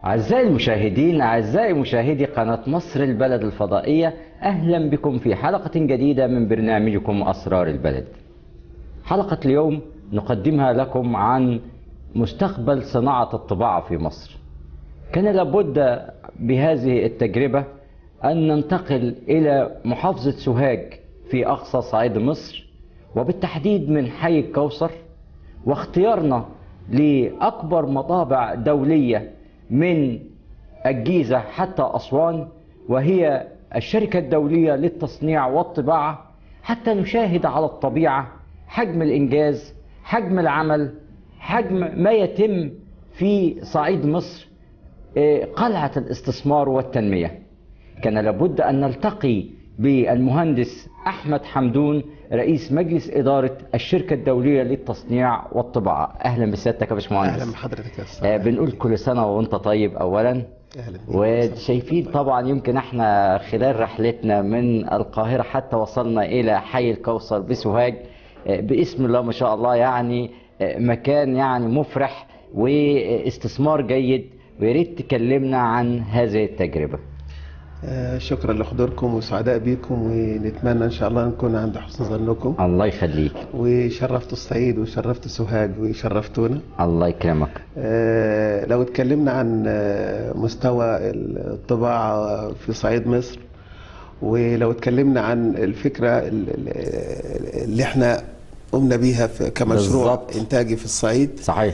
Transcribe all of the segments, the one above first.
أعزائي المشاهدين أعزائي مشاهدي قناة مصر البلد الفضائية أهلا بكم في حلقة جديدة من برنامجكم أسرار البلد حلقة اليوم نقدمها لكم عن مستقبل صناعة الطباعة في مصر كان لابد بهذه التجربة أن ننتقل إلى محافظة سوهاج في أقصى صعيد مصر وبالتحديد من حي الكوثر واختيارنا لأكبر مطابع دولية من الجيزة حتى أسوان وهي الشركة الدولية للتصنيع والطباعة حتى نشاهد على الطبيعة حجم الإنجاز حجم العمل حجم ما يتم في صعيد مصر قلعة الاستثمار والتنمية كان لابد أن نلتقي بالمهندس أحمد حمدون رئيس مجلس إدارة الشركة الدولية للتصنيع والطباعة أهلا بسيادتك يا باشمهندس اهلا بحضرتك يا استاذ آه، بنقول كل سنة وأنت طيب أولا اهلا بيك. وشايفين طبعا يمكن احنا خلال رحلتنا من القاهرة حتى وصلنا إلى حي الكوثر بسوهاج آه، باسم الله ما شاء الله يعني آه، مكان يعني مفرح واستثمار جيد ويا ريت تكلمنا عن هذه التجربة آه شكرا لحضوركم وسعداء بكم ونتمنى ان شاء الله نكون عند حسن ظنكم الله يخليك وشرفتوا الصعيد وشرفتوا سوهاج وشرفتونا الله يكرمك آه لو اتكلمنا عن آه مستوى الطباعة في صعيد مصر ولو اتكلمنا عن الفكرة ال- ال- اللي احنا قمنا بيها في- كمشروع بالظبط. انتاجي في الصعيد صحيح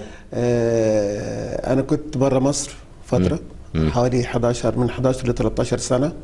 آه، انا كنت بره مصر فتره مم. حوالي 11 من 11 ل 13 سنه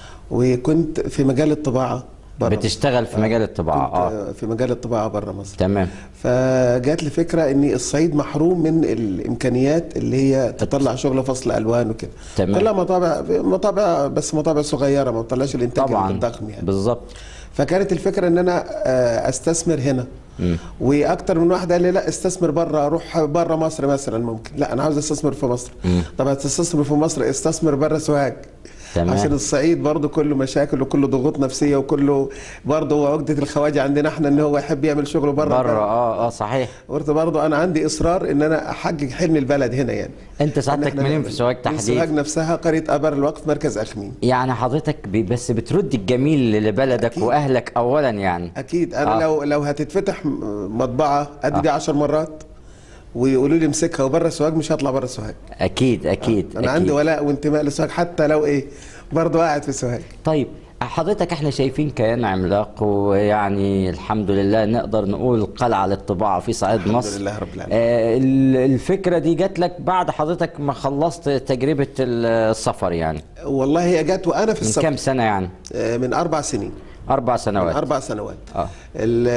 وكنت في مجال الطباعه بره بتشتغل في مجال الطباعة اه اه في مجال الطباعه بره مصر تمام فجات لي فكره ان الصعيد محروم من الامكانيات اللي هي تطلع شغل فصل الوان وكده تمام. كلها مطابع مطابع بس مطابع صغيره ما بتطلعش الانتاج طبعا الضخم يعني بالظبط فكانت الفكره ان انا آه، استثمر هنا مم. واكتر من واحد قال لي لا استثمر بره روح بره مصر مثلا ممكن لا انا عاوز استثمر في مصر مم. طب هتستثمر في مصر استثمر بره سوهاج تمام. عشان الصعيد برضه كله مشاكل وكله ضغوط نفسيه وكله برضه عقده الخواجه عندنا احنا ان هو يحب يعمل شغله بره بره اه اه صحيح قلت برضه انا عندي اصرار ان انا احقق حلم البلد هنا يعني انت إن سعادتك إحنا منين نعمل- في سوهاج من سوهاج تحديد نفسها قريه ابر الوقف مركز اخميم يعني حضرتك ب- بس بترد الجميل لبلدك أكيد. واهلك اولا يعني اكيد انا آه. لو لو هتتفتح م- مطبعه قد دي 10 مرات ويقولوا لي امسكها وبره سوهاج مش هطلع بره سوهاج اكيد اكيد انا أكيد. عندي ولاء وانتماء لسوهاج حتى لو ايه برضه قاعد في سوهاج طيب حضرتك احنا شايفين كيان عملاق ويعني الحمد لله نقدر نقول قلعة للطباعة في صعيد الحمد مصر لله رب العالمين. آه ال- الفكرة دي جات لك بعد حضرتك ما خلصت تجربة السفر يعني والله هي جت وانا في من السفر كام سنة يعني آه، من اربع سنين أربع من سنوات اربع سنوات اه ال-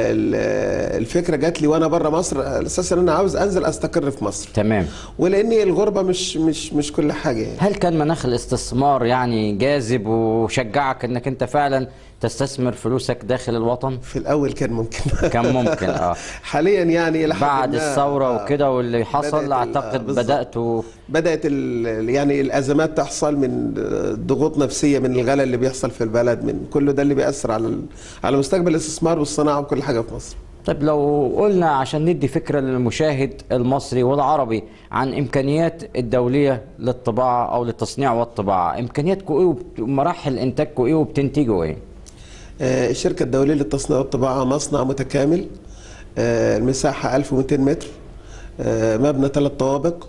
ال- الفكره جات لي وانا بره مصر على اساس ان انا عاوز انزل استقر في مصر تمام ولاني الغربه مش مش مش كل حاجه يعني هل كان مناخ الاستثمار يعني جاذب وشجعك انك انت فعلا تستثمر فلوسك داخل الوطن في الاول كان ممكن كان ممكن اه حاليا يعني إلى حد بعد ما، الثورة آه، وكده واللي بدأت حصل ال- آه، اعتقد بالظبط. بدأتوا بدات ال- يعني الازمات تحصل من ضغوط نفسيه من الغلاء اللي بيحصل في البلد من كل ده اللي بيأثر على ال- على مستقبل الاستثمار والصناعه وكل حاجه في مصر طيب لو قلنا عشان ندي فكرة للمشاهد المصري والعربي عن إمكانيات الدولية للطباعة أو للتصنيع والطباعة إمكانياتكم إيه وبت- ومراحل إنتاجكم إيه وبتنتجوا إيه آه، الشركه الدوليه للتصنيع والطباعه مصنع متكامل آه، المساحه 1200 متر آه، مبنى ثلاث طوابق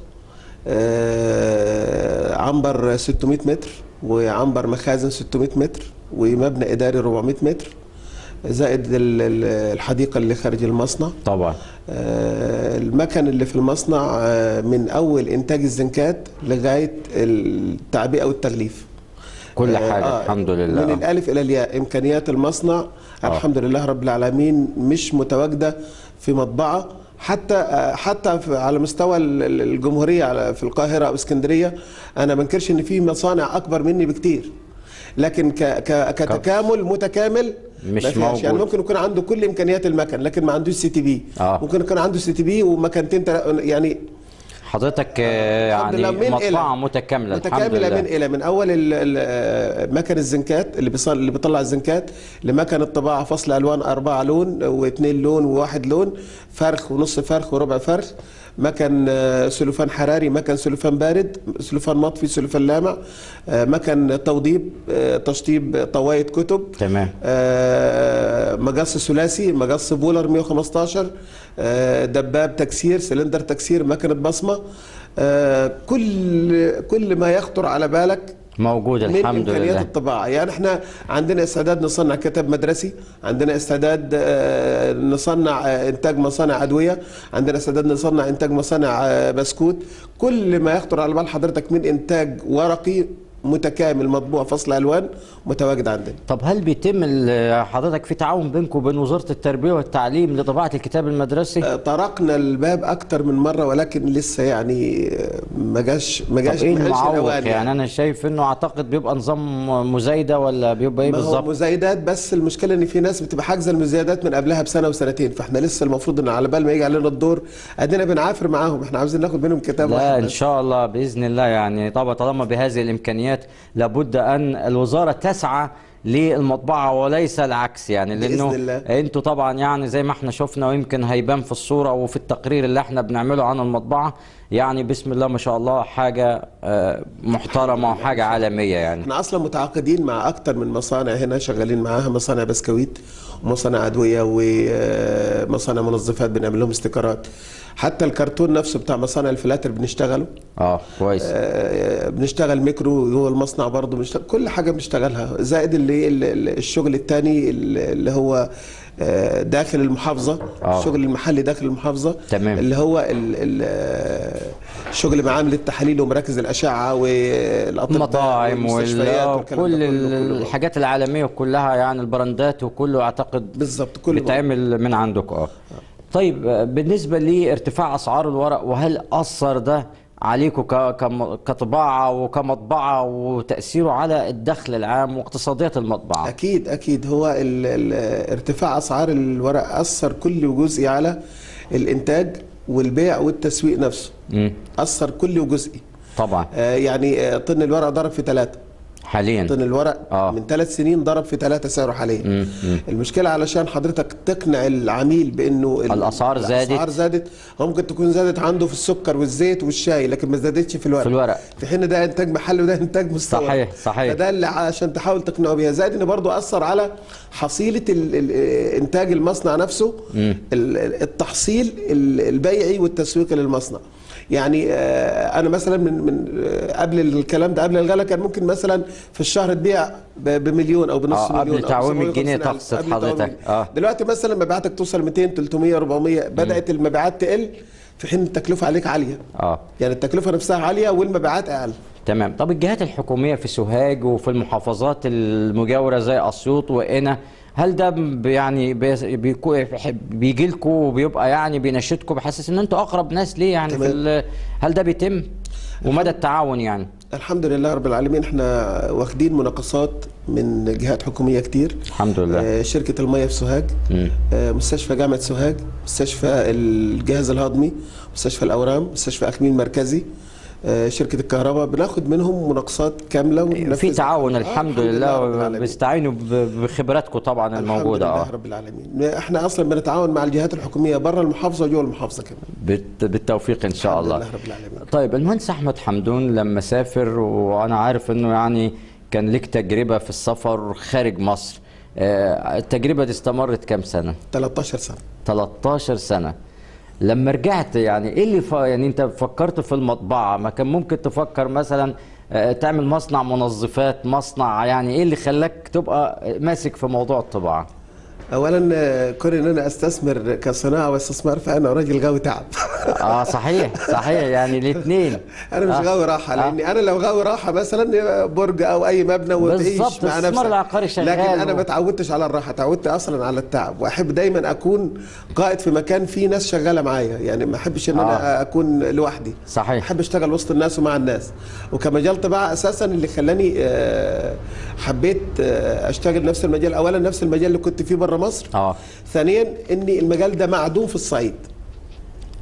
آه، عنبر 600 متر وعنبر مخازن 600 متر ومبنى اداري 400 متر زائد ال- ال- الحديقه اللي خارج المصنع طبعا آه، المكن اللي في المصنع آه، من اول انتاج الزنكات لغايه التعبئه والتغليف كل آه، حاجة آه، الحمد لله من آه. الالف الى الياء امكانيات المصنع آه. الحمد لله رب العالمين مش متواجده في مطبعه حتى آه، حتى في- على مستوى ال- ال- الجمهوريه على- في القاهره او اسكندريه انا ما انكرش ان في مصانع اكبر مني بكتير لكن ك ك كتكامل متكامل مش ما فيهاش. موجود. يعني ممكن يكون عنده كل امكانيات المكن لكن ما عندوش سي تي بي آه. ممكن يكون عنده سي تي بي ومكنتين تلا- يعني حضرتك آه، الحمد يعني لله، من مطبعة إلى. متكاملة الحمد متكامله لله من الى من اول ال- ال- آه، مكن الزنكات اللي بيصل اللي بيطلع الزنكات لمكن الطباعه فصل الوان اربعه لون واثنين لون وواحد لون فرخ ونص فرخ وربع فرخ مكن آه، سلوفان حراري مكن سلوفان بارد سلوفان مطفي سلوفان لامع آه، مكن توضيب آه، تشطيب طوايه كتب تمام آه، مقص ثلاثي مقص بولر 115 آه، دباب تكسير سلندر تكسير مكنه بصمه آه، كل كل ما يخطر على بالك موجود من الحمد امكانيات لله الطباعه يعني احنا عندنا استعداد نصنع كتاب مدرسي عندنا استعداد آه، نصنع آه، انتاج مصانع ادويه عندنا استعداد نصنع انتاج مصانع آه، بسكوت كل ما يخطر على بال حضرتك من انتاج ورقي متكامل مطبوع فصل الوان متواجد عندنا طب هل بيتم ال- حضرتك في تعاون بينكم وبين وزارة التربية والتعليم لطباعة الكتاب المدرسي؟ آه، طرقنا الباب اكتر من مره ولكن لسه يعني آه، ما جاش ما طب جاش ايه ما قالش المعوق الأوان يعني انا شايف انه اعتقد بيبقى نظام مزايدة ولا بيبقى ايه ما هو بالظبط؟ مزايدات بس المشكله ان في ناس بتبقى حاجزه المزايدات من قبلها بسنه وسنتين فاحنا لسه المفروض ان على بال ما يجي علينا الدور ادينا بنعافر معاهم احنا عاوزين ناخد منهم كتاب لا واحد ان بس. شاء الله باذن الله يعني طبعا طالما بهذه الامكانيات لابد ان الوزاره تسعى للمطبعه وليس العكس يعني بإذن لانه الله. انتوا طبعا يعني زي ما احنا شفنا ويمكن هيبان في الصوره وفي التقرير اللي احنا بنعمله عن المطبعه يعني بسم الله ما شاء الله حاجه آه، محترمه وحاجه عالميه يعني احنا اصلا متعاقدين مع اكتر من مصانع هنا شغالين معاها مصانع بسكويت ومصانع ادويه ومصانع منظفات بنعمل لهم استيكرات حتى الكرتون نفسه بتاع مصانع الفلاتر بنشتغله اه كويس آه، بنشتغل ميكرو جوه المصنع برضه بنشتغل كل حاجه بنشتغلها زائد اللي اللي- الشغل الثاني اللي هو آه، داخل المحافظه آه. الشغل المحلي داخل المحافظه تمام. اللي هو ال- ال- آه، شغل معامل التحاليل ومراكز الاشعه والاطباء المطاعم والمستشفيات وال- والكلام وكل ده كله- كله. الحاجات العالميه كلها يعني البراندات وكله اعتقد بالظبط كله بتعمل من عندكم اه طيب آه، بالنسبه لارتفاع اسعار الورق وهل اثر ده عليكم ك- كم- كطباعه وكمطبعه وتاثيره على الدخل العام واقتصاديه المطبعه اكيد اكيد هو ال ال ارتفاع اسعار الورق اثر كل جزئي على الانتاج والبيع والتسويق نفسه مم. اثر كل جزئي طبعا آه يعني آه، طن الورق ضرب في ثلاثة حاليا طن الورق آه. من ثلاث سنين ضرب في ثلاثة سعره حاليا مم. مم. المشكلة علشان حضرتك تقنع العميل بانه ال- الأسعار زادت. الاسعار زادت هو ممكن تكون زادت عنده في السكر والزيت والشاي لكن ما زادتش في الورق في الورق. في حين ده انتاج محلي وده انتاج مستورد صحيح، صحيح. فده اللي عشان تحاول تقنعه بيها زائد ان برضه اثر على حصيله ال- ال- انتاج المصنع نفسه ال- ال- التحصيل ال- البيعي والتسويقي للمصنع يعني آه، انا مثلا من من آه، قبل الكلام ده قبل الغلا كان ممكن مثلا في الشهر تبيع ب- بمليون او بنص آه، قبل مليون أو تعويم 750 الجنيه ألف. تقصد قبل حضرتك. تعويم. آه. دلوقتي مثلا مبيعاتك توصل 200 300 400 بدات المبيعات تقل في حين التكلفه عليك عاليه اه يعني التكلفه نفسها عاليه والمبيعات اقل تمام طب الجهات الحكوميه في سوهاج وفي المحافظات المجاوره زي اسيوط وقنا هل ده ب- يعني بيجي لكم وبيبقى يعني بيناشدكم بحسس ان انتوا اقرب ناس ليه يعني في تمام. ال- هل ده بيتم ومدى التعاون يعني الحمد لله رب العالمين احنا واخدين مناقصات من جهات حكوميه كتير الحمد لله آه، شركه الميه في سوهاج مم. آه، مستشفى جامعه سوهاج مستشفى الجهاز الهضمي مستشفى الاورام مستشفى اخميم مركزي آه، شركه الكهرباء بناخد منهم مناقصات كامله في وننفذها. تعاون آه، الحمد رب لله العالمين. بيستعينوا ب- بخبراتكم طبعا الموجوده الحمد لله اه رب العالمين احنا اصلا بنتعاون مع الجهات الحكوميه بره المحافظه وجوه المحافظه كمان بالت- بالتوفيق ان شاء الحمد الله لله رب العالمين طيب المهندس احمد حمدون لما سافر وانا عارف انه يعني كان لك تجربه في السفر خارج مصر آه، التجربه دي استمرت كام سنه 13 سنه 13 سنه لما رجعت يعني ايه اللي ف... يعني انت فكرت في المطبعه ما كان ممكن تفكر مثلا آه، تعمل مصنع منظفات مصنع يعني ايه اللي خلاك تبقى ماسك في موضوع الطباعه اولا آه، كون ان انا استثمر كصناعه واستثمار فانا راجل غاوي تعب اه صحيح صحيح يعني الاثنين انا مش آه. غاوي راحه لاني انا لو غاوي راحه مثلا برج او اي مبنى وتعيش بالظبط، مع الاستثمار نفسك العقاري شغال لكن انا و- ما تعودتش على الراحه تعودت اصلا على التعب واحب دايما اكون قائد في مكان فيه ناس شغاله معايا يعني ما احبش ان انا آه. اكون لوحدي صحيح. احب اشتغل وسط الناس ومع الناس وكمجال طباعه اساسا اللي خلاني آه، حبيت آه، اشتغل نفس المجال اولا نفس المجال اللي كنت فيه بره مصر اه ثانيا ان المجال ده معدوم في الصعيد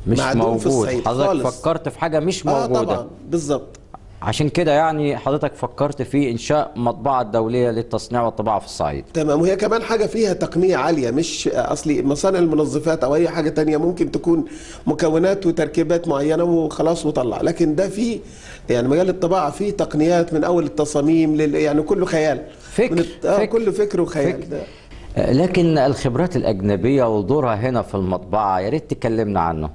مش معدوم في موجود الصعيد حضرتك خالص. فكرت في حاجه مش اه موجوده طبعا بالظبط عشان كده يعني حضرتك فكرت في انشاء مطبعه دوليه للتصنيع والطباعه في الصعيد تمام وهي كمان حاجة فيها تقنية عالية مش أصلي مصانع المنظفات أو أي حاجة تانية ممكن تكون مكونات وتركيبات معينة وخلاص وطلع لكن ده فيه يعني مجال الطباعة فيه تقنيات من أول التصاميم لل يعني كله خيال فكر، من الت... آه فكر، كله فكر وخيال فكر. ده. آه، لكن الخبرات الاجنبيه ودورها هنا في المطبعه يا ريت تكلمنا عنه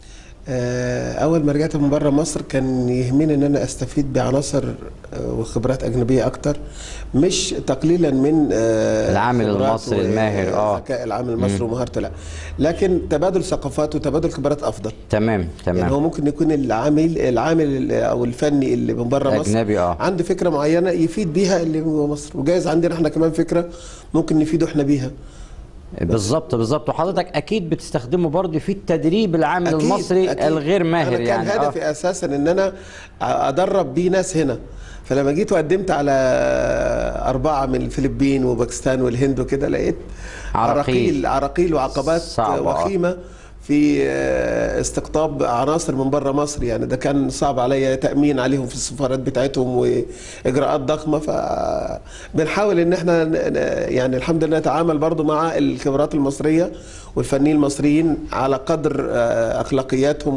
آه، اول ما رجعت من بره مصر كان يهمني ان انا استفيد بعناصر آه، وخبرات اجنبيه اكتر مش تقليلا من آه، العامل خبرات المصري الماهر، آه. وذكاء العامل المصري ومهارته لا لكن تبادل ثقافات وتبادل خبرات افضل تمام يعني هو تمام ممكن يكون العامل العامل او الفني اللي من بره مصر أجنبي، آه. عنده فكره معينه يفيد بيها اللي جوه مصر وجايز عندنا احنا كمان فكره ممكن نفيده احنا بيها بالظبط بالظبط وحضرتك اكيد بتستخدمه برضه في التدريب العامل أكيد المصري أكيد. الغير ماهر أنا كان يعني آه. هدفي اساسا ان انا ادرب بيه ناس هنا فلما جيت وقدمت على أربعة من الفلبين وباكستان والهند وكده لقيت عراقيل. عراقيل عراقيل وعقبات صعبة، آه. وخيمة في آه، استقطاب عناصر من بره مصر يعني ده كان صعب عليا تأمين عليهم في السفارات بتاعتهم وإجراءات ضخمة فبنحاول إن احنا ن- ن- يعني الحمد لله نتعامل برضو مع الخبرات المصرية والفنيين المصريين على قدر آه، أخلاقياتهم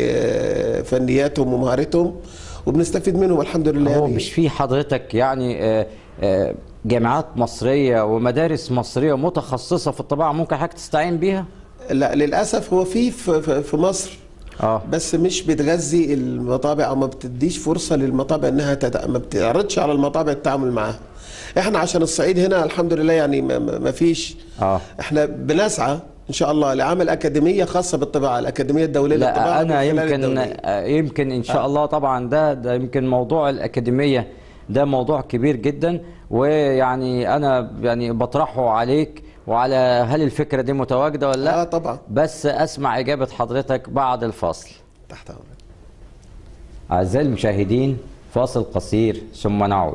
وفنياتهم ومهارتهم وبنستفيد منهم الحمد لله هو يعني. مش في حضرتك يعني آه، آه، جامعات مصريه ومدارس مصريه متخصصه في الطباعه ممكن حضرتك تستعين بيها لا للاسف هو في في في- في مصر اه بس مش بتغذي المطابع او ما بتديش فرصه للمطابع انها تت... ما بتعرضش على المطابع التعامل معاها احنا عشان الصعيد هنا الحمد لله يعني ما, ما ما فيش اه احنا بنسعى ان شاء الله لعمل اكاديميه خاصه بالطباعه الاكاديميه الدوليه للطباعه لا انا من خلال يمكن الدولية. آه، يمكن ان شاء الله طبعا ده ده يمكن موضوع الاكاديميه ده موضوع كبير جدا ويعني انا يعني بطرحه عليك وعلى هل الفكره دي متواجده ولا لا اه طبعا بس اسمع اجابه حضرتك بعد الفاصل تحت امرك اعزائي المشاهدين فاصل قصير ثم نعود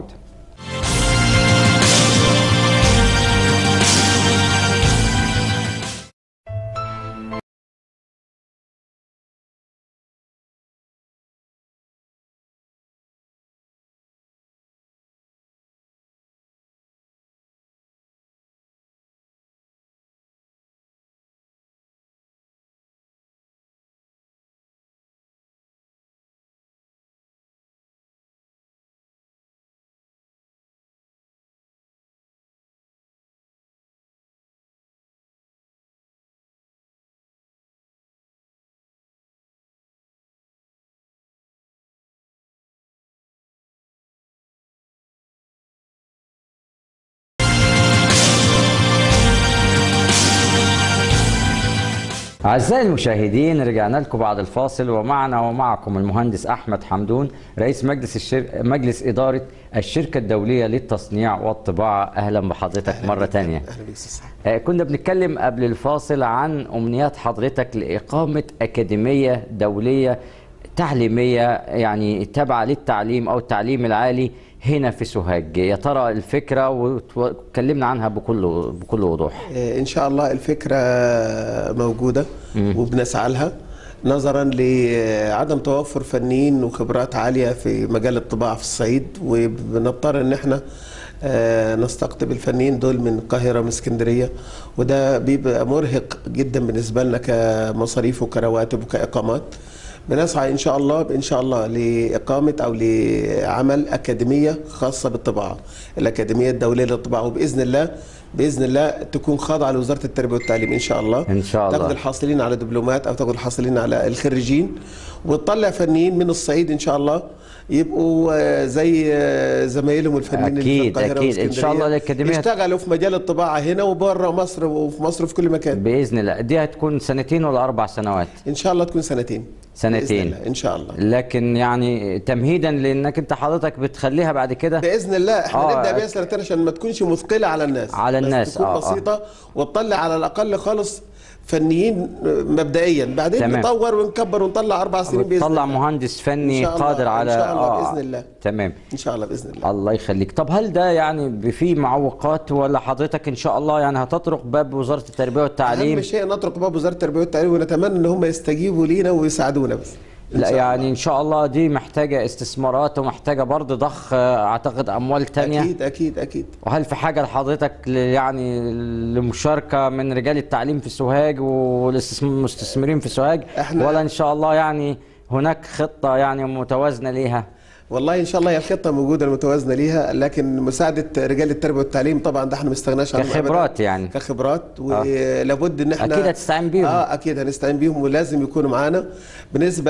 أعزائي المشاهدين رجعنا لكم بعد الفاصل ومعنا ومعكم المهندس أحمد حمدون رئيس مجلس الشر... مجلس إدارة الشركة الدولية للتصنيع والطباعة أهلا بحضرتك مرة تانية اهلا بيك أستاذ سعد. آه، كنا بنتكلم قبل الفاصل عن أمنيات حضرتك لإقامة أكاديمية دولية تعليمية يعني تابعة للتعليم أو التعليم العالي هنا في سوهاج يا ترى الفكرة وت- واتكلمنا عنها بكل بكل وضوح آه، ان شاء الله الفكره موجوده وبنسعى لها نظرا لعدم توفر فنيين وخبرات عاليه في مجال الطباعه في الصعيد وبنضطر ان احنا آه، نستقطب الفنيين دول من القاهره من اسكندريه وده بيبقى مرهق جدا بالنسبه لنا كمصاريف وكرواتب وكاقامات بنسعى ان شاء الله ان شاء الله لاقامه او لعمل اكاديميه خاصه بالطباعه الاكاديميه الدوليه للطباعه وباذن الله باذن الله تكون خاضعه لوزاره التربيه والتعليم ان شاء الله إن شاء الله. تاخد الحاصلين على دبلومات او تاخد الحاصلين على الخريجين وتطلع فنيين من الصعيد ان شاء الله يبقوا آه، زي آه، زمايلهم الفنيين اللي في أكيد، القاهره أكيد. إن شاء الله واسكندرية. الأكاديمية- يشتغلوا في مجال الطباعه هنا وبره مصر وفي مصر وفي كل مكان بإذن الله دي هتكون سنتين ولا أربع سنوات ان شاء الله تكون سنتين سنتين. بإذن الله. ان شاء الله لكن يعني تمهيدا لانك انت حضرتك بتخليها بعد كده باذن الله احنا آه، نبدا أك- بيها سنتين عشان ما تكونش مثقله على الناس على بس الناس، تكون آه، آه. بسيطه وتطلع على الاقل خالص فنيين مبدئيا بعدين تمام. نطور ونكبر ونطلع اربع سنين باذن طلع الله مهندس فني إن شاء الله- قادر على إن شاء الله آه، بإذن الله. تمام ان شاء الله باذن الله الله يخليك طب هل ده يعني في معوقات ولا حضرتك ان شاء الله يعني هتطرق باب وزارة التربية والتعليم اهم شيء نطرق باب وزاره التربيه والتعليم ونتمنى ان هم يستجيبوا لينا ويساعدونا بس إن لا شاء يعني الله. ان شاء الله دي محتاجة استثمارات ومحتاجة برضه ضخ آه، اعتقد اموال تانية اكيد اكيد اكيد وهل في حاجة لحضرتك ل- يعني لمشاركة من رجال التعليم في سوهاج والمستثمرين في سوهاج إحنا- ولا ان شاء الله يعني هناك خطة يعني متوازنة ليها والله ان شاء الله هي الخطه موجوده المتوازنه ليها لكن مساعده رجال التربيه والتعليم طبعا ده احنا ما استغناش عنهم أبداً. كخبرات يعني. كخبرات ولابد ان احنا أكيد هتستعين بيهم. اه اكيد هنستعين بيهم ولازم يكونوا معانا بالنسبه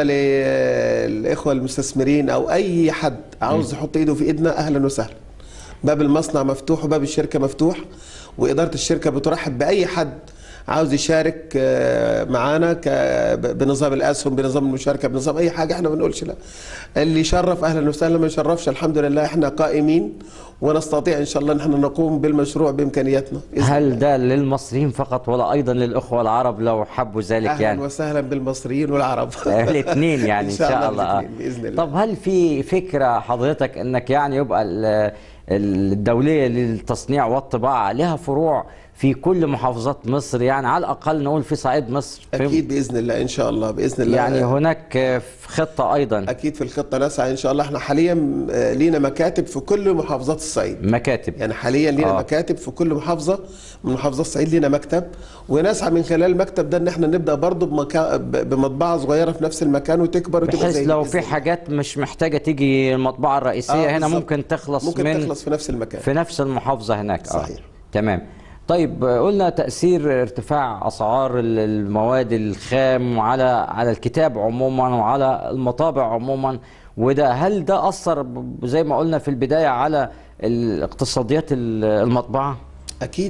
للاخوه المستثمرين او اي حد عاوز يحط ايده في ايدنا اهلا وسهلا باب المصنع مفتوح وباب الشركه مفتوح واداره الشركه بترحب باي حد عاوز يشارك آه، معانا ك- ب- بنظام الاسهم بنظام المشاركه بنظام اي حاجه احنا ما بنقولش لا اللي يشرف اهلا وسهلا ما يشرفش الحمد لله احنا قائمين ونستطيع ان شاء الله ان احنا نقوم بالمشروع بامكانياتنا بإذن هل ده للمصريين فقط ولا ايضا للاخوه العرب لو حبوا ذلك اهلا يعني وسهلا بالمصريين والعرب الاثنين يعني ان شاء الله آه. الاثنين باذن الله طب هل في فكره حضرتك انك يعني يبقى ال- الدوليه للتصنيع والطباعه لها فروع في كل محافظات مصر يعني على الاقل نقول في صعيد مصر في- اكيد باذن الله ان شاء الله باذن الله يعني هناك خطه ايضا اكيد في الخطه نسعى ان شاء الله احنا حاليا آه، لينا مكاتب في كل محافظات الصعيد مكاتب يعني حاليا لينا آه. آه. مكاتب في كل محافظه من محافظات الصعيد لينا مكتب ونسعى من خلال المكتب ده ان احنا نبدا برضه بمكا... ب- بمطبعه صغيره في نفس المكان وتكبر وتبقى بحيث زي لو بإذن في الله. حاجات مش محتاجه تيجي المطبعه الرئيسيه آه، هنا بالظبط. ممكن تخلص ممكن من تخلص في نفس المكان في نفس المحافظة هناك صحيح. آه. تمام طيب آه، قلنا تأثير ارتفاع أسعار ال- المواد الخام على على الكتاب عموما وعلى المطابع عموما وده هل ده أثر ب- زي ما قلنا في البداية على الاقتصاديات ال- المطبعة؟ اكيد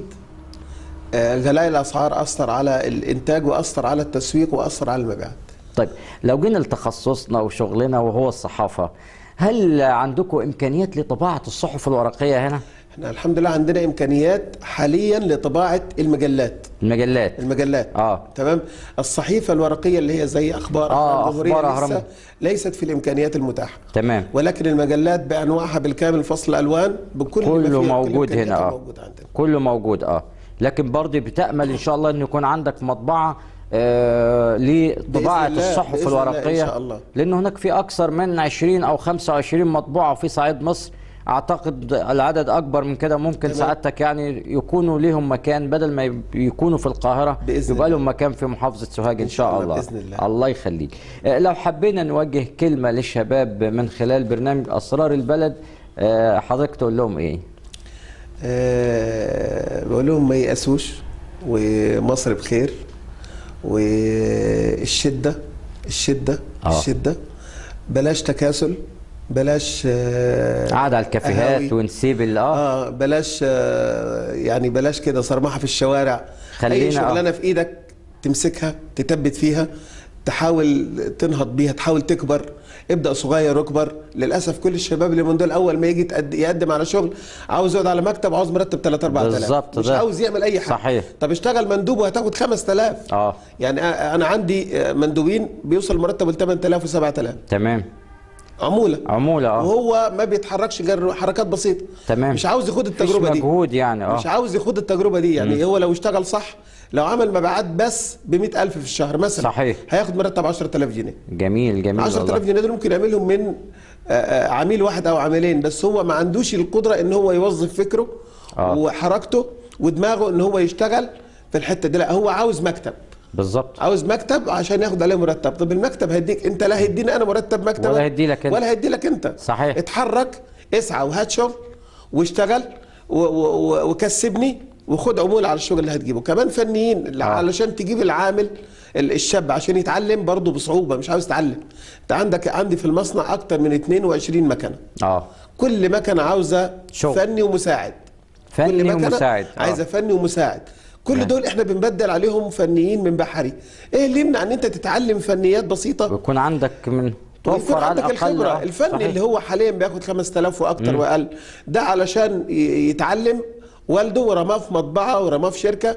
آه، غلاء الاسعار اثر على الانتاج واثر على التسويق واثر على المبيعات طيب لو جينا لتخصصنا وشغلنا وهو الصحافة هل عندكم إمكانيات لطباعة الصحف الورقية هنا؟ احنا الحمد لله عندنا امكانيات حاليا لطباعه المجلات المجلات المجلات آه. تمام الصحيفه الورقيه اللي هي زي اخبار آه، أهرام الجمهورية أخبار لسه أهرام. ليست في الامكانيات المتاحه تمام ولكن المجلات بانواعها بالكامل فصل الوان بكل ما كله فيها، كل موجود هنا إمكانياتها اه موجود عندنا كله موجود اه لكن برضه بتأمل ان شاء الله ان يكون عندك مطبعة آه لطباعة بإذن الله، الصحف بإذن الله، إن الورقية شاء الله. لأن هناك في أكثر من 20 أو 25 مطبوعة في صعيد مصر أعتقد العدد أكبر من كده ممكن تمام. سعادتك يعني يكونوا ليهم مكان بدل ما يب- يكونوا في القاهرة بإذن يبقى الله. لهم مكان في محافظة سوهاج إن شاء الله بإذن الله. الله يخليك آه، لو حبينا نوجه كلمة للشباب من خلال برنامج أسرار البلد آه، حضرتك تقول لهم إيه؟ أه بقول لهم ما ييأسوش ومصر بخير والشده الشده آه. الشده بلاش تكاسل بلاش آه، قعد على الكافيهات قهاوي. ونسيب ال- اه اه بلاش آه، يعني بلاش كده صرمحه في الشوارع خلينا، اي شغلانه في ايدك تمسكها تثبت فيها تحاول تنهض بيها تحاول تكبر ابدا صغير واكبر للاسف كل الشباب اللي من دول اول ما يجي تقد- يقدم على شغل عاوز يقعد على مكتب عاوز مرتب 3 4000 بالظبط مش ده. عاوز يعمل اي حاجه صحيح. طب اشتغل مندوب وهتاخد 5000 اه يعني آه، انا عندي آه، مندوبين بيوصل مرتب ل 8000 و 7000 تمام عموله عمولة اه وهو ما بيتحركش غير حركات بسيطه تمام. مش عاوز يخوض مفيش التجربه دي مجهود يعني اه مش عاوز يخوض التجربه دي يعني هو لو اشتغل صح لو عمل مبيعات بس ب 100000 في الشهر مثلا صحيح. هياخد مرتب 10000 جنيه جميل جميل 10000 والله جنيه دول ممكن يعملهم من آه، آه، عميل واحد او عميلين بس هو ما عندوش القدره ان هو يوظف فكره آه. وحركته ودماغه ان هو يشتغل في الحته دي لا هو عاوز مكتب بالظبط عاوز مكتب عشان ياخد عليه مرتب طب المكتب هيديك انت لا هيديني انا مرتب مكتب ولا هيدي لك انت. ولا هيدي لك انت صحيح. اتحرك اسعى وهات شغل واشتغل و- و- و- وكسبني وخد عمولة على الشغل اللي هتجيبه كمان فنيين آه. علشان تجيب العامل ال- الشاب عشان يتعلم برضه بصعوبة مش عاوز يتعلم انت عندك عندي في المصنع اكتر من 22 مكنة اه كل مكنة عاوزة شغل. فني ومساعد فني كل مكنة ومساعد آه. عايزه فني ومساعد كل نعم. دول احنا بنبدل عليهم فنيين من بحري ايه اللي يمنع ان انت تتعلم فنيات بسيطه ويكون عندك من ويكون توفر على عندك الاقل الخبره آه. الفني صحيح. اللي هو حاليا بياخد 5000 واكتر واقل ده علشان ي- يتعلم والده ورماه في مطبعه ورماه في شركه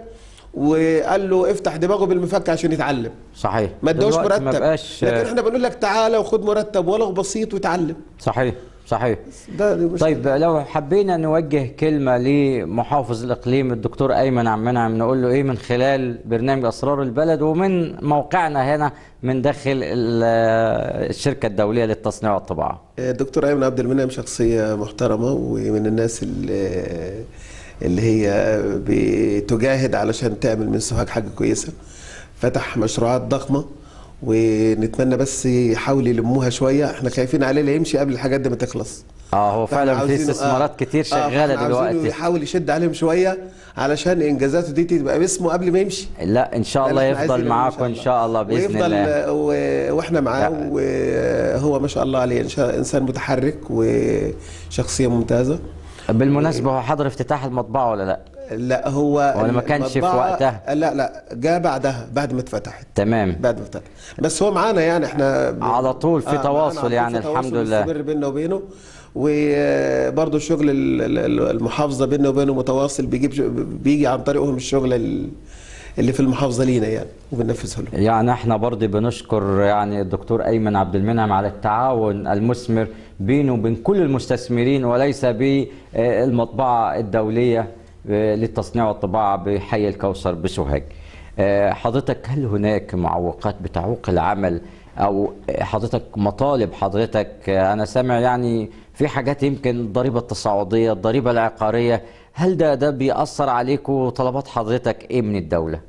وقال له افتح دماغه بالمفك عشان يتعلم صحيح ما ادوش دلوقتي مرتب ما بقاش لكن احنا بنقول لك تعالى وخد مرتب ولو بسيط وتعلم صحيح صحيح ده دي مشكلة. طيب لو حبينا نوجه كلمة لمحافظ الإقليم الدكتور أيمن عم منعم نقول له إيه من خلال برنامج أسرار البلد ومن موقعنا هنا من داخل ال- الشركة الدولية للتصنيع والطباعة الدكتور ايمن عبد المنعم شخصيه محترمه ومن الناس اللي اللي هي بتجاهد علشان تعمل من سوهاج حاجه كويسه فتح مشروعات ضخمه ونتمنى بس يحاول يلموها شويه احنا خايفين عليه لا يمشي قبل الحاجات دي ما تخلص اه هو فاحنا فعلا في عاوزينه- استثمارات آه، كتير آه، شغالة فاحنا عاوزينه دلوقتي يحاول يشد عليهم شويه علشان انجازاته دي تبقى باسمه قبل ما يمشي لا إن شاء ده الله اللي احنا يفضل عايزينه معاكم إن شاء الله بإذن ويفضل الله و... واحنا معاه لا. وهو ما شاء الله عليه إن شاء انسان متحرك وشخصيه ممتازه بالمناسبة هو حضر افتتاح المطبعة ولا لا؟ لا هو ولا ما كانش في المطبعة- وقتها؟ لا لا جاء بعدها بعد ما اتفتحت تمام بعد ما اتفتحت بس هو معانا يعني احنا ب- على طول في معانا تواصل على طول يعني في الحمد تواصل لله. مستمر بيننا وبينه وبرضه الشغل ال- ال- المحافظه بيننا وبينه متواصل بيجيب ش- بيجي عن طريقهم الشغل ال- اللي في المحافظه لينا يعني وبننفذه له يعني احنا برضه بنشكر يعني الدكتور ايمن عبد المنعم على التعاون المثمر بينه وبين كل المستثمرين وليس بالمطبعه الدوليه آه، للتصنيع والطباعه بحي الكوثر بسوهاج. آه، حضرتك هل هناك معوقات بتعوق العمل او حضرتك مطالب حضرتك آه، انا سامع يعني في حاجات يمكن الضريبه التصاعديه، الضريبه العقاريه، هل ده ده بيأثر عليكم وطلبات حضرتك ايه من الدوله؟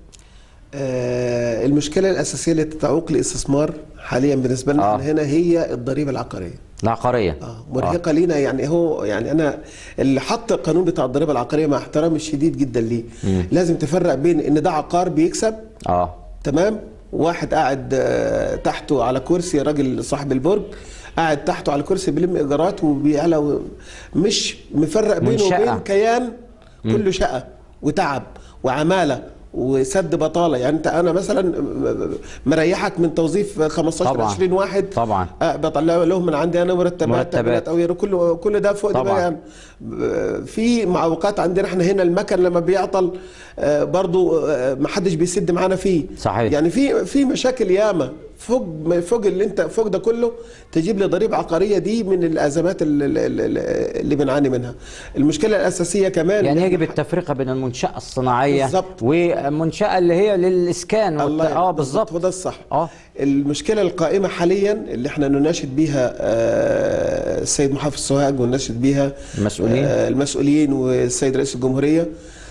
آه، المشكله الاساسيه اللي تعوق الاستثمار حاليا بالنسبه لنا آه. احنا هنا هي الضريبه العقاريه العقاريه اه مرهقه لينا يعني هو يعني انا اللي حط القانون بتاع الضريبه العقاريه مع احترامي الشديد جدا ليه لازم تفرق بين ان ده عقار بيكسب اه تمام واحد قاعد آه، تحته على كرسي راجل صاحب البرج قاعد تحته على كرسي بيلم ايجارات وبيعلى مش مفرق بينه منشأة. وبين كيان كله شقه وتعب وعماله وسد بطاله يعني انت انا مثلا م- مريحك من توظيف 15 طبعاً. 20 واحد طبعاً. آه، بطلع لهم من عندي انا مرتبات مرتبات. تأمينات او كل كل ده فوق طبعاً. دماغي يعني ب- في معوقات عندنا احنا هنا المكن لما بيعطل آه، برضو آه، ما حدش بيسد معانا فيه صحيح. يعني في في مشاكل ياما فوق فوق اللي انت فوق ده كله تجيب لي ضريبه عقاريه دي من الازمات اللي, اللي, اللي بنعاني منها المشكله الاساسيه كمان يعني إن يجب إحنا- التفرقه بين المنشاه الصناعيه بالظبط. والمنشاه اللي هي للاسكان والت... الله اه بالظبط وده الصح اه المشكله القائمه حاليا اللي احنا نناشد بيها آه، السيد محافظ سوهاج ونناشد بيها المسؤولين. آه، المسؤولين والسيد رئيس الجمهوريه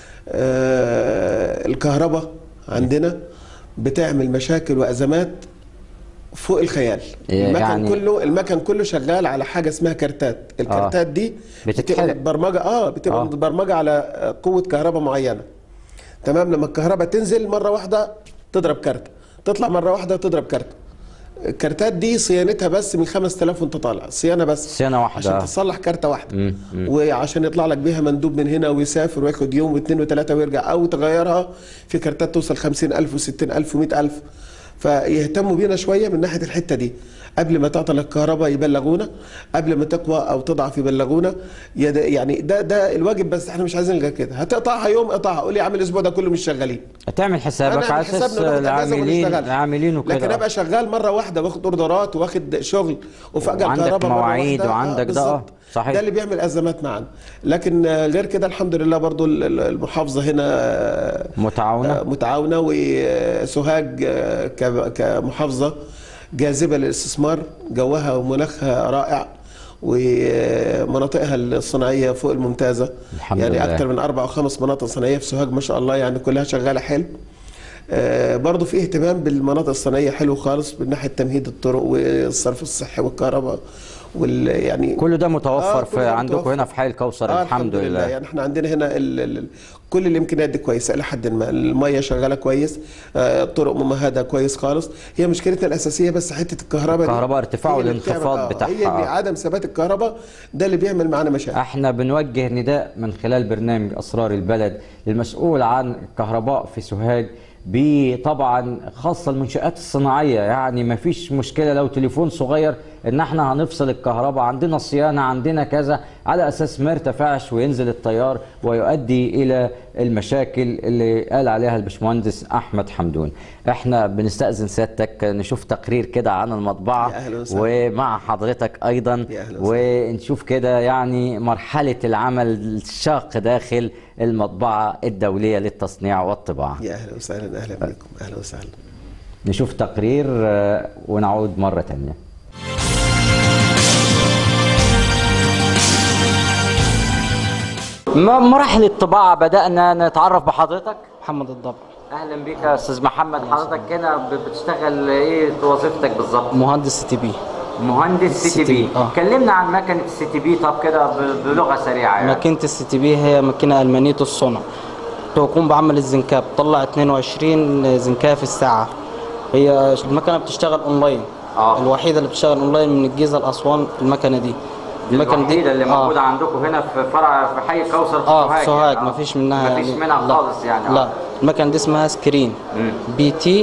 آه، الكهرباء عندنا بتعمل مشاكل وازمات فوق الخيال إيه المكن يعني- كله المكن كله شغال على حاجه اسمها كارتات الكارتات دي بتتحرق. بتبقى متبرمجه اه بتبقى آه. متبرمجه على قوه كهرباء معينه تمام لما الكهرباء تنزل مره واحده تضرب كارت تطلع مره واحده تضرب كارت الكارتات دي صيانتها بس من 5000 وانت طالع صيانه بس صيانة واحدة. عشان تصلح كارته واحده مم، مم. وعشان يطلع لك بيها مندوب من هنا ويسافر وياخد يوم واثنين وثلاثه ويرجع او تغيرها في كارتات توصل 50000 و60000 و100000 فيهتموا بينا شويه من ناحيه الحته دي قبل ما تعطل الكهرباء يبلغونا قبل ما تقوى او تضعف يبلغونا يد- يعني ده ده الواجب بس احنا مش عايزين غير كده هتقطعها يوم قطعها قول لي عامل الاسبوع ده كله مش شغالين هتعمل حسابك أنا على أعمل اساس حسابنا وناخد أجازة العاملين ونشتغل. العاملين وكده لكن آه. ابقى شغال مره واحده واخد اوردرات واخد شغل وفجاه وعندك الكهرباء مرة مواعيد واحدة. وعندك ده، بالظبط. آه، صحيح. ده اللي بيعمل ازمات معانا لكن آه، غير كده الحمد لله برضو ال- ال- المحافظه هنا آه، متعاونه آه، متعاونه وسوهاج آه، ك- كمحافظه جاذبه للاستثمار جوها ومناخها رائع ومناطقها الصناعيه فوق الممتازه الحمد يعني لله. اكثر من اربع او خمس مناطق صناعيه في سوهاج ما شاء الله يعني كلها شغاله حلو آه، برضه في اهتمام بالمناطق الصناعيه حلو خالص من ناحيه تمهيد الطرق والصرف الصحي والكهرباء وال يعني كل ده متوفر آه، في كل ده عندكم متوفر. هنا في حي الكوثر آه الحمد لله يعني احنا عندنا هنا ال ال كل الامكانيات دي كويسه الى حد ما الميه شغاله كويس آه الطرق ممهده كويس خالص هي مشكلتنا الاساسيه بس حته الكهرباء دي الكهرباء ارتفاع هي اللي والانخفاض بتعمل- آه، بتاعها. هي اللي آه. عدم ثبات الكهرباء ده اللي بيعمل معانا مشاكل احنا بنوجه نداء من خلال برنامج اسرار البلد للمسؤول عن الكهرباء في سوهاج بطبعا خاصه المنشات الصناعيه يعني ما فيش مشكله لو تليفون صغير ان احنا هنفصل الكهرباء عندنا صيانه عندنا كذا على اساس ما يرتفعش وينزل التيار ويؤدي الى المشاكل اللي قال عليها الباشمهندس احمد حمدون احنا بنستاذن سيادتك نشوف تقرير كده عن المطبعه يا أهلا وسهلا. ومع حضرتك ايضا يا أهلا وسهلا. ونشوف كده يعني مرحله العمل الشاق داخل المطبعه الدوليه للتصنيع والطباعه يا اهلا وسهلا اهلا بكم اهلا وسهلا نشوف تقرير آه، ونعود مرة تانية م- مراحل الطباعة بدأنا نتعرف بحضرتك محمد الضبع أهلا بك يا أستاذ محمد حضرتك هنا ب- بتشتغل إيه وظيفتك بالظبط؟ مهندس سي تي بي مهندس سي تي بي آه. كلمنا عن مكنة السي تي بي طب كده ب- بلغة سريعة يعني ماكينة السي تي بي هي ماكينة ألمانية الصنع تقوم بعمل الزنكاب تطلع 22 زنكاية في الساعة هي المكنة بتشتغل اونلاين آه. الوحيدة اللي بتشتغل اونلاين من الجيزة لأسوان المكنة دي الوحيدة اللي آه. موجودة عندكم هنا في فرع في حي كوثر في اه في سوهاج يعني. مفيش منها مفيش يعني- منها لا. خالص يعني آه. لا المكنة دي اسمها سكرين مم. بي تي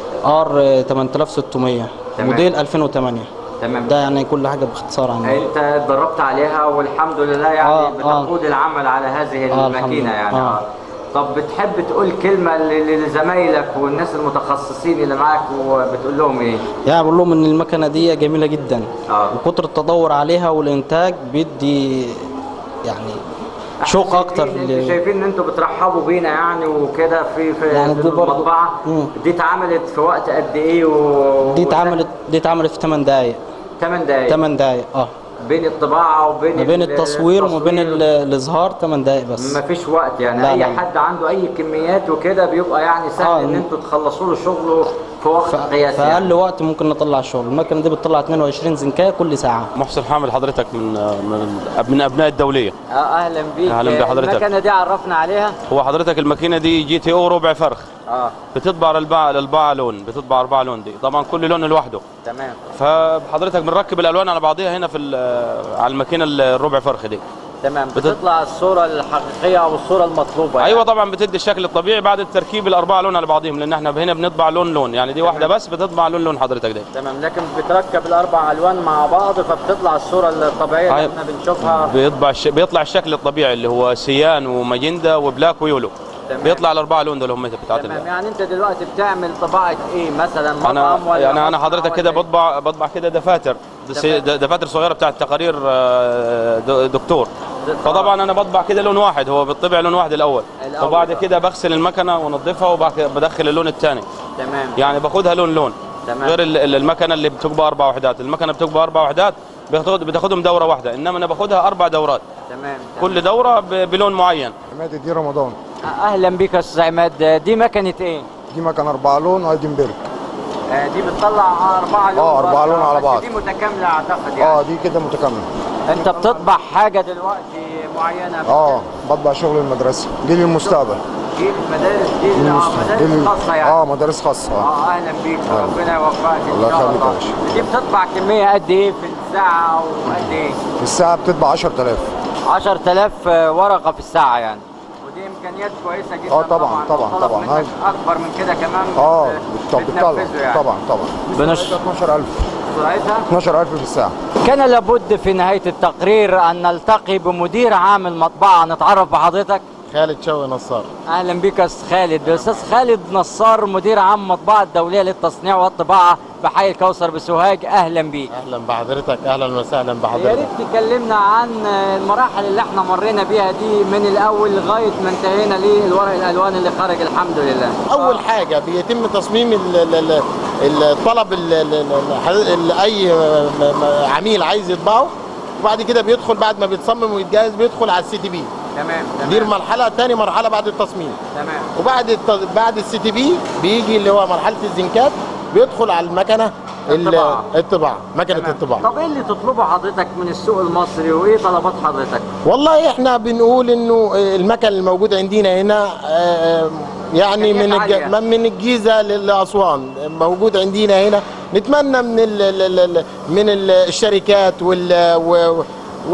ار 8600 تمام. موديل 2008 تمام ده يعني كل حاجة باختصار عنها انت اتدربت عليها والحمد لله يعني آه، بتقود العمل على هذه آه، الحمد الماكينه لله. يعني آه. آه. طب بتحب تقول كلمه ل- لزمايلك والناس المتخصصين اللي معاك وبتقول لهم ايه؟ يعني بقول لهم ان المكنه دي جميله جدا آه. وكتر التدور عليها والانتاج بيدي يعني شوق احنا اكتر شايفين- ل- انتوا شايفين ان انتوا بترحبوا بينا يعني وكده في في, يعني في دي برضو- المطبعه مم. دي اتعملت في وقت قد ايه و... دي اتعملت دي اتعملت في 8 دقائق 8 دقايق 8 دقائق اه بين الطباعه وبين ما بين ال- التصوير وما بين التصوير. ال- الاظهار 8 دقائق بس ما فيش وقت يعني لا، اي لا، لا. حد عنده اي كميات وكده بيبقى يعني سهل آه، ان م- انتوا تخلصوا له شغله في وقت ف- قياسي في يعني. اقل وقت ممكن نطلع الشغل المكنه دي بتطلع 22 زنكايه كل ساعه محسن حامد حضرتك من من من ابناء الدوليه آه، اهلا بيك أهلاً بحضرتك. المكنه دي عرفنا عليها هو حضرتك الماكينه دي جي تي او ربع فرخ اه بتطبع الاربعه الاربعه لون بتطبع اربعه لون دي طبعا كل لون لوحده تمام فحضرتك بنركب الالوان على بعضيها هنا في ال- على الماكينه الربع فرخ دي تمام بتط- بتطلع الصوره الحقيقيه او الصوره المطلوبه يعني. ايوه طبعا بتدي الشكل الطبيعي بعد التركيب الاربعه لون على بعضيهم لان احنا هنا بنطبع لون لون يعني دي واحده بس بتطبع لون لون حضرتك دي تمام لكن بتركب الاربع الوان مع بعض فبتطلع الصوره الطبيعيه اللي أيوة. احنا بنشوفها بيطبع الش... بيطلع الشكل الطبيعي اللي هو سيان وماجندا وبلاك ويولو تمام. بيطلع الاربعه لون دول هم بتاعت تمام ال- يعني انت دلوقتي بتعمل طباعه ايه مثلا انا مطعم ولا يعني انا مصنع حضرتك ولا كده إيه؟ بطبع بطبع كده دفاتر دس- تمام. د- دفاتر صغيره بتاعت تقارير آه، د- دكتور آه. فطبعا انا بطبع كده لون واحد هو بيطبع لون واحد الاول الأول وبعد آه. كده بغسل المكنه وانضفها وبعد كده بدخل اللون الثاني تمام يعني باخدها لون لون تمام. غير ال- ال- المكنه اللي بتقبى اربع وحدات المكنه بتقبى اربع وحدات بتاخد بتاخدهم دوره واحده انما انا باخدها اربع دورات تمام تمام. كل دوره ب- بلون معين عماد دي رمضان اهلا بك يا استاذ عماد دي مكنه ايه؟ دي مكان أربعة لون ايدنبرج آه، دي بتطلع أربعة لون آه، أربعة برضه، لون على بس بعض. دي متكاملة أعتقد يعني اه دي كده متكاملة أنت بتطبع حاجة دلوقتي معينة اه بطبع شغل المدرسة جيل المستقبل جيل مدارس جيل آه، مدارس جيل- خاصة يعني اه مدارس خاصة اه اه اهلا بيك ربنا يوفقك ان الله شاء يخليك يا الله باشا. دي بتطبع كميه قد ايه في الساعه او قد ايه في الساعة بتطبع 10000 10000 ورقه في الساعه يعني ودي امكانيات كويسه جدا آه، طبعاً، طبعاً، وطلب طبعاً. منك هاي- اكبر من كده كمان اه بت- طب بتطلع بتنفذه يعني طبعا طبعا بنش... 12000 سرعتها 12000 في الساعة كان لابد في نهايه التقرير ان نلتقي بمدير عام المطبعه نتعرف بحضرتك خالد شوقي نصار اهلا بك يا استاذ خالد استاذ خالد نصار مدير عام المطبعه الدوليه للتصنيع والطباعه بحي الكوثر بسوهاج اهلا بيك اهلا بحضرتك اهلا وسهلا يا بحضرتك ريت تكلمنا عن المراحل اللي احنا مرينا بيها دي من الاول لغايه ما انتهينا للورق الالوان اللي خرج الحمد لله اول حاجه بيتم تصميم ال- ال- ال- الطلب ال- ال- ال- ال- اي م- م- عميل عايز يطبعه وبعد كده بيدخل بعد ما بيتصمم ويتجهز بيدخل على السي تي بي تمام دي تمام المرحله تاني مرحله بعد التصميم تمام وبعد الت- بعد السي تي بي بيجي اللي هو مرحله الزنكات بيدخل على المكنه ال- الطباعة. الطباعه مكنه تمام. الطباعه طب ايه اللي تطلبه حضرتك من السوق المصري وايه طلبات حضرتك؟ والله احنا بنقول انه المكن الموجود عندنا هنا آه، يعني من إمكانيات الج- عالية. من الجيزه لاسوان موجود عندنا هنا نتمنى من ال ال ال من ال- الشركات وال و-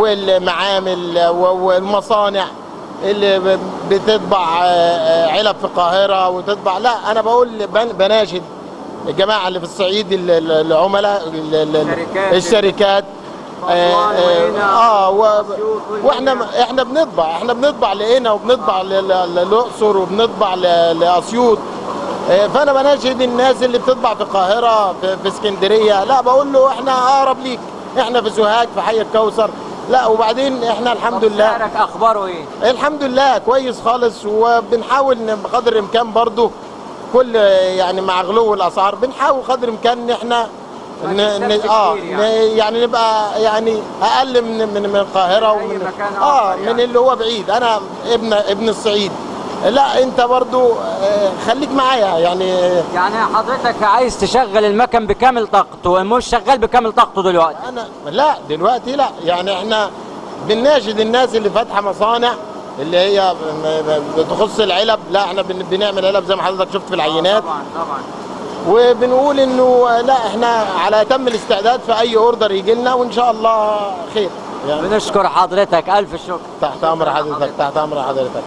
والمعامل و- والمصانع اللي ب- بتطبع آه، آه، علب في القاهره وتطبع لا انا بقول بن- بناشد الجماعه اللي في الصعيد ال- ال- العملاء ال- ال- الشركات. الشركات آه آه, آه و واحنا احنا بنطبع احنا بنطبع لقينا وبنطبع ل- ل- للاقصر وبنطبع ل- لاسيوط آه، فانا بناشد الناس اللي بتطبع في القاهره في, في اسكندريه لا بقول له احنا اقرب ليك احنا في سوهاج في حي الكوثر لا وبعدين احنا الحمد لله سعرك اخباره ايه الحمد لله كويس خالص وبنحاول ن- بقدر الامكان برضو كل يعني مع غلو الاسعار بنحاول قدر الامكان ان احنا ن... ن... اه كتير يعني. يعني نبقى يعني اقل من من, من القاهره أي ومن مكان اه آخر من يعني. اللي هو بعيد انا ابن ابن الصعيد لا انت برضو آه، خليك معايا يعني يعني حضرتك عايز تشغل المكن بكامل طاقته مش شغال بكامل طاقته دلوقتي انا لا دلوقتي لا يعني احنا بنناشد الناس اللي فاتحه مصانع اللي هي م- م- بتخص العلب لا احنا بن- بنعمل علب زي ما حضرتك شفت في العينات طبعا طبعا وبنقول انه لا احنا على تم الاستعداد في اي اوردر يجي لنا وان شاء الله خير يعني بنشكر حضرتك الف شكر تحت امر حضرتك تحت امر حضرتك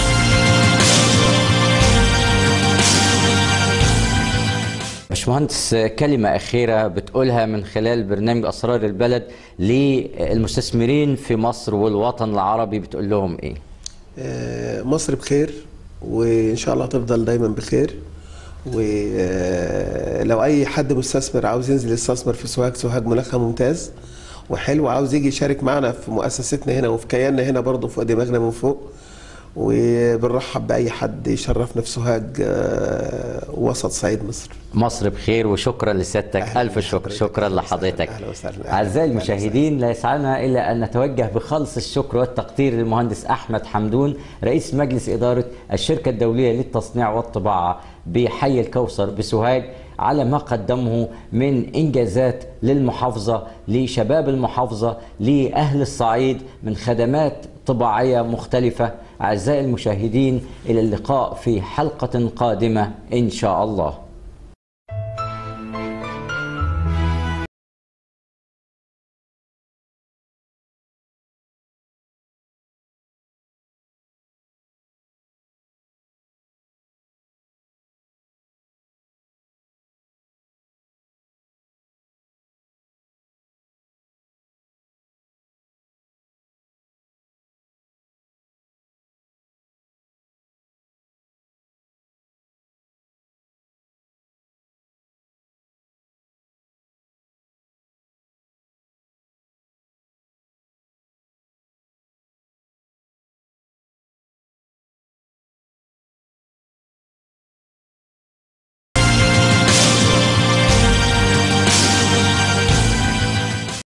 باشمهندس كلمة أخيرة بتقولها من خلال برنامج أسرار البلد للمستثمرين في مصر والوطن العربي بتقول لهم إيه؟ آه، مصر بخير وان شاء الله تفضل دايما بخير ولو اي حد مستثمر عاوز ينزل يستثمر في سوهاج سوهاج مناخها ممتاز وحلو عاوز يجي يشارك معنا في مؤسستنا هنا وفي كياننا هنا برضه فوق دماغنا من فوق وبنرحب باي حد يشرفنا في سوهاج آه، وسط صعيد مصر مصر بخير وشكرا لسيادتك أهلاً ألف شكر بحضرتك. شكرا أهلاً لحضرتك أهلاً وسهلاً. أعزائي أهلاً المشاهدين لا يسعنا إلا أن نتوجه بخالص الشكر والتقدير للمهندس أحمد حمدون رئيس مجلس إدارة الشركة الدولية للتصنيع والطباعة بحي الكوثر بسوهاج على ما قدمه من إنجازات للمحافظة لشباب المحافظة لأهل الصعيد من خدمات طباعية مختلفة أعزائي المشاهدين إلى اللقاء في حلقة قادمة إن شاء الله